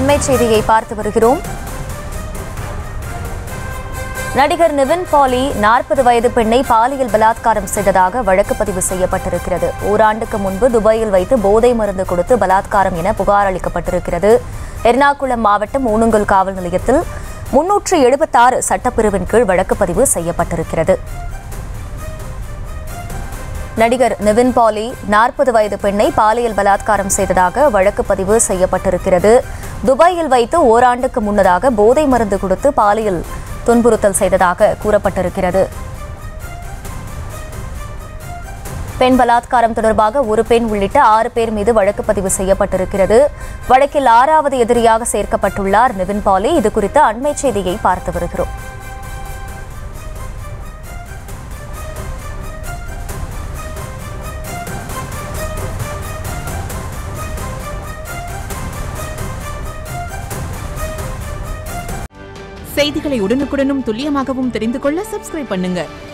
அண்மை செய்தியை பார்த்து வருகிறோம் நடிகர் நிவின் பாலி நாற்பது வயது பெண்ணை பாலியல் பலாத்காரம் செய்ததாக வழக்கு பதிவு செய்யப்பட்டிருக்கிறது ஓராண்டுக்கு முன்பு துபாயில் வைத்து போதை மருந்து கொடுத்து பலாத்காரம் என புகார் அளிக்கப்பட்டிருக்கிறது எர்ணாகுளம் மாவட்டம் ஊனுங்கல் காவல் நிலையத்தில் முன்னூற்று எழுபத்தாறு சட்டப்பிரிவின் கீழ் வழக்கு பதிவு செய்யப்பட்டிருக்கிறது நடிகர் நிவின் பாலி நாற்பது வயது பெண்ணை பாலியல் பலாத்காரம் செய்ததாக வழக்கு பதிவு செய்யப்பட்டிருக்கிறது துபாயில் வைத்து ஓராண்டுக்கு முன்னதாக போதை மருந்து கொடுத்து பாலியல் துன்புறுத்தல் செய்ததாக கூறப்பட்டிருக்கிறது பெண் பலாத்காரம் தொடர்பாக ஒரு பெண் உள்ளிட்ட ஆறு பேர் மீது வழக்கு பதிவு செய்யப்பட்டிருக்கிறது வழக்கில் ஆறாவது எதிரியாக சேர்க்கப்பட்டுள்ளார் நிவின் பாலி இது குறித்த அண்மை செய்தியை பார்த்து வருகிறோம் செய்திகளை உடனுக்குடனும் துல்லியமாகவும் தெரிந்து கொள்ள சப்ஸ்கிரைப் பண்ணுங்க